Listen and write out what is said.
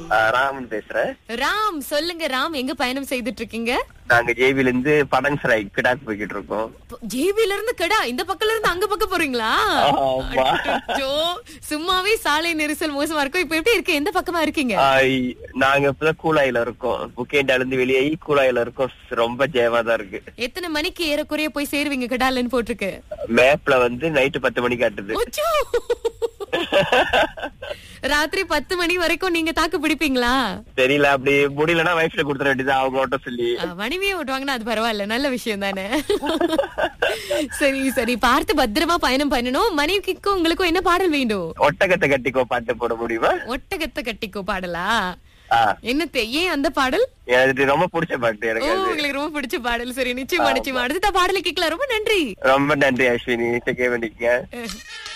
ஆஹ் ராமன் பேசுறேன் ராம் சொல்லுங்க ராம் எங்க பயணம் செய்துட்டு இருக்கீங்க நாங்க ஜேபில இருந்து படன்சராய் கிடாக்கு போய்கிட்டு இருக்கோம் ஜேபில இருந்து கடா இந்த பக்கத்துல இருந்து அங்க பக்கம் போறீங்களா ஆமா. அச்சோ, சும்மாவே சாலை நெரிசல் மோசமா இருக்கும் இப்ப எப்படி இருக்கு எந்த பக்கமா இருக்கீங்க ஆஹ் இ- நாங்க இப்பதான் கூலாயில இருக்கோம் புக்கேண்டால இருந்து வெளியாகி கூலாயில இருக்கோம் ரொம்ப ஜெயமா தான் இருக்கு எத்தனை மணிக்கு ஏறக்குறைய போய் சேருவீங்க கடாலன்னு போட்டிருக்கு மேப்ல வந்து நைட்டு பத்து மணி காட்டுது அச்சோ. ராத்திரி பத்து மணி வரைக்கும் நீங்க தாக்கு பிடிப்பீங்களா தெரியல அப்படி முடியலன்னா வைஃப்ல கொடுத்துட வேண்டியது அவங்க ஓட்ட சொல்லி ஆ, மனைவியே ஓட்டுவாங்கன்னா அது பரவாயில்ல நல்ல விஷயம் தானே சரி சரி பார்த்து பத்திரமா பயணம் பண்ணணும் மனைவிக்கும் உங்களுக்கும் என்ன பாடல் வேண்டும் ஒட்டகத்தை கட்டிக்கோ பாட்டு போட முடியுமா ஒட்டகத்தை கட்டிக்கோ பாடலா ஆஹ் என்னத்த ஏன் அந்த பாடல் எனக்கு இது ரொம்ப பிடிச்ச பாட்டு ஓ எனக்கு அது உங்களுக்கு ரொம்ப பிடிச்ச பாடல் சரி நிச்சயமா நிச்சயமா அடுத்த பாடலை கேட்கலாம் ரொம்ப நன்றி ரொம்ப நன்றி அஸ்வினி கேட்க வேண்டிக்க அஹ்.